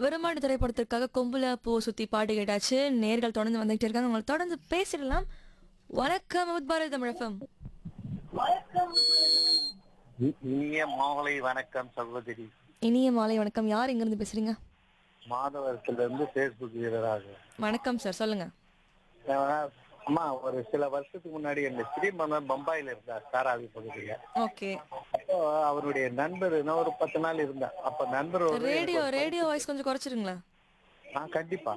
விரும்பாடு திரைப்படத்திற்காக கொம்புல பூ சுத்தி பாட்டு கேட்டாச்சு நேர்கள் தொடர்ந்து வந்துகிட்டே இருக்காங்க உங்களை தொடர்ந்து பேசிடலாம் வணக்கம் உத்பாரதி தமிழகம் இ- இனிய மாலை வணக்கம் சகோதரி இனிய மாலை வணக்கம் யார் இங்கிருந்து பேசுறீங்க மாதவரத்துல இருந்து பேஸ்புக் வீரராக வணக்கம் சார் சொல்லுங்க அஹ் அம்மா ஒரு சில வருஷத்துக்கு முன்னாடி எங்க ஸ்ரீமந்தன் பம்பாயில இருந்தார் தாராவி பகுதியில ஓகே அப்போ அவருடைய நண்பர் நான் ஒரு பத்து நாள் இருந்தேன் அப்ப நண்பர் ஒரு ரேடியோ ரேடியோ வாய்ஸ் கொஞ்சம் குறைச்சிருங்களா ஆ கண்டிப்பா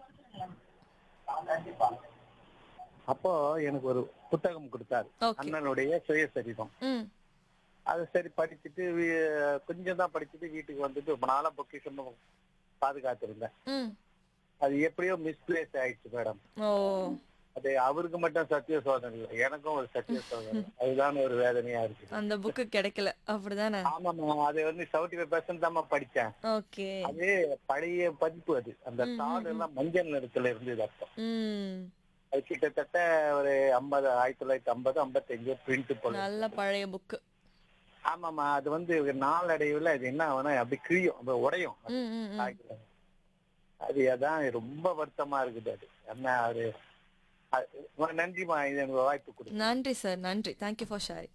அப்போ எனக்கு ஒரு புத்தகம் கொடுத்தாரு ஓகே அண்ணனுடைய சுயசரிதம் ம் அது சரி படிச்சுட்டு வீ- கொஞ்சம் தான் படிச்சுட்டு வீட்டுக்கு வந்துட்டு ரொம்ப நாளா பொக்கிஷமா பாதுகாத்திருந்தேன் ம் அது எப்படியோ மிஸ்பிளேஸ் ஆயிடுச்சு மேடம் ஓ அது அவருக்கு மட்டும் சத்திய சோதனை இல்லை எனக்கும் ஒரு சத்திய சோதனை அதுதான் ஒரு வேதனையா இருக்கு அந்த புக்கு கிடைக்கல அப்படிதானே ஆமாமா அதை வந்து செவன்டி ஃபைவ் பர்சன்ட் தான் படிச்சேன் ஓகே அது பழைய பதிப்பு அது அந்த தாள் எல்லாம் மஞ்சள் நிறத்துல இருந்தது அப்போ ம் அது கிட்டத்தட்ட ஒரு ஐம்பது ஆயிரத்தி தொள்ளாயிரத்தி ஐம்பது ஐம்பத்தஞ்சு பிரிண்ட் போல நல்ல பழைய புக்கு ஆமாமா அது வந்து நாளடைவுல அது என்ன ஆகும்னா அப்படி கிழியும் அப்படி உடையும் ம் ம் ம். காகிதம். அது அதான் ரொம்ப வருத்தமா இருக்குது அது என்ன அது அது- நன்றிமா இது எனக்கு வாய்ப்பு கொடுங்க நன்றி சார் நன்றி தேங்க்யூ ஃபார் ஷேரிங்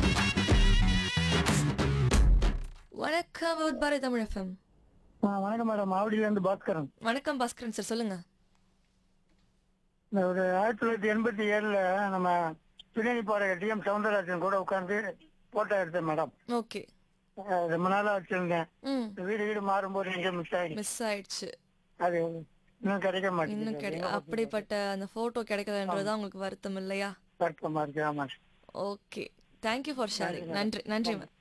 வணக்கம் உத்பாரதி தமிழ் எஃப்எம் வணக்கம் மேடம் ஆவடியில இருந்து பாஸ்கரன் வணக்கம் பாஸ்கரன் சார் சொல்லுங்க இந்த ஒரு ஆயிரத்தி தொள்ளாயிரத்தி எண்பத்தி ஏழுல நம்ம பின்னணி பாடகர் டி எம் சவுந்தரராஜன் கூட உட்கார்ந்து போட்டோ எடுத்தேன் மேடம் ஓகே அஹ் ரொம்ப நாளா வச்சிருந்தேன் ம் இந்த வீடு வீடு மாறும்போது எங்க மிஸ் ஆயிடுச்சு மிஸ் ஆயிடுச்சு அது இன்னும் கிடைக்க இன்னும் மாட்டேங்குது கிடை அப்படிப்பட்ட அந்த போட்டோ கிடைக்கலன்றது உங்களுக்கு வருத்தம் இல்லையா வருத்தமா இருக்கு ஆமா ஓகே தேங்க்யூ ஃபார் ஷேரிங் நன்றி நன்றி மேம்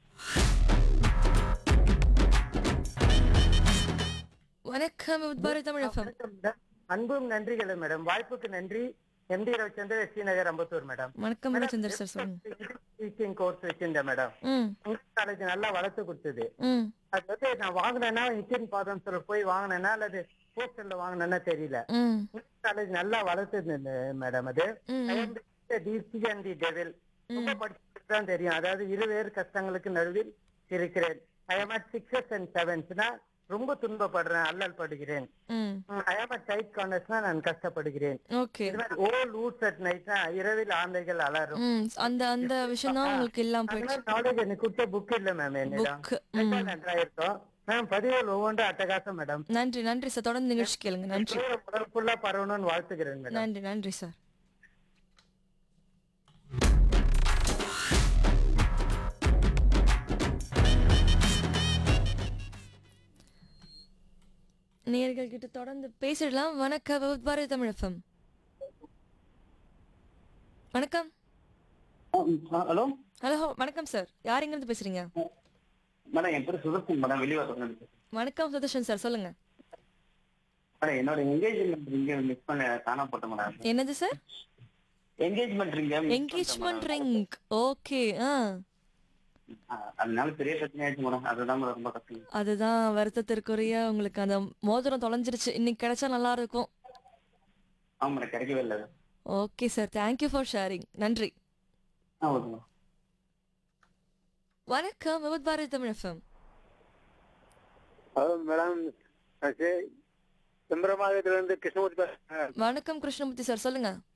வணக்கம் உத்பாரதி தமிழ் எஃப்எம் அன்பும் நன்றிகள் மேடம் வாய்ப்புக்கு நன்றி எம்டி ரவிச்சந்திர ஸ்ரீநகர் அம்பத்தூர் மேடம் வணக்கம் ரவிச்சந்தர் சார் சொல்லுங்க டீச்சிங் கோர்ஸ் வச்சிருந்தேன் மேடம் ம் காலேஜ் நல்லா வளர்த்து கொடுத்தது ம் அது வந்து நான் வாங்கினேன்னா நித்தின் பாதம் சொல்ல போய் வாங்கினேன்னா அல்லது போஸ்டர்ல வாங்கினேன்னா தெரியல ம் காலேஜ் நல்லா வளர்த்தது மேடம் அது ம் தி டெவில் ரொம்ப படிச்சுட்டு தான் தெரியும் அதாவது இருவேறு கஷ்டங்களுக்கு நடுவில் இருக்கிறேன் I am at sixes and செவன்ஸ்னா ரொம்ப துன்பப்படுறேன் அல்லல் படுகிறேன் ம் ஐ எம் அட் டைட் கார்னர்ஸ்னா நான் கஷ்டப்படுகிறேன் ஓகே இது மாதிரி ஓல் ஊட்ஸ் அட் நைட்னா இரவில் ஆந்தைகள் அலறும் ம் அந்த அந்த விஷயம் தான் உங்களுக்கு இல்லாம போயிடுச்சு நாலேஜ் எனக்கு கொடுத்த புக் இல்ல மேம் என்னிடம் புக் ரொம்ப நன்றா இருக்கும் மேம் பதிவுகள் ஒவ்வொன்றும் அட்டகாசம் மேடம் நன்றி நன்றி சார் தொடர்ந்து நிகழ்ச்சி கேளுங்க நன்றி உடல் ஃபுல்லா பரவணும்னு வாழ்த்துக்கிறேன் மேடம் நன்றி நன்றி சார் நேர்கள் கிட்ட தொடர்ந்து பேசிடலாம் வணக்கம் பாரதி தமிழ் எஃப்எம் வணக்கம் ஹலோ ஹலோ வணக்கம் சார் யார் எங்கிருந்து பேசுறீங்க மேடம் என் பேர் சுதர்சன் மேடம் வெளியே வணக்கம் சுதர்ஷன் சார் சொல்லுங்க மேடம் என்னோட என்கேஜ்மெண்ட் ரிங்க மிஸ் பண்ண காணாம போட்டேன் மேடம் என்னது சார் என்கேஜ்மெண்ட் ரிங்க என்கேஜ்மெண்ட் ரிங் ஓகே ஆ அதனால பெரிய பிரச்சனை ஆயிடுச்சு மேடம் அதுதான் மேடம் ரொம்ப கஷ்டம் அதுதான் வருத்தத்திற்குரிய உங்களுக்கு அந்த மோதிரம் தொலைஞ்சிருச்சு இன்னைக்கு கிடைச்சா நல்லா இருக்கும் ஆமா மேடம் கிடைக்கவே இல்லை அது. Okay sir thank you for sharing நன்றி ஆ ஓகே மேடம் வணக்கம் Vividh Bharati Tamil FM hello madam செம்பரமாகத்துல இருந்து கிருஷ்ணமூர்த்தி பேசுறேன் வணக்கம் கிருஷ்ணமூர்த்தி சார் சொல்லுங்க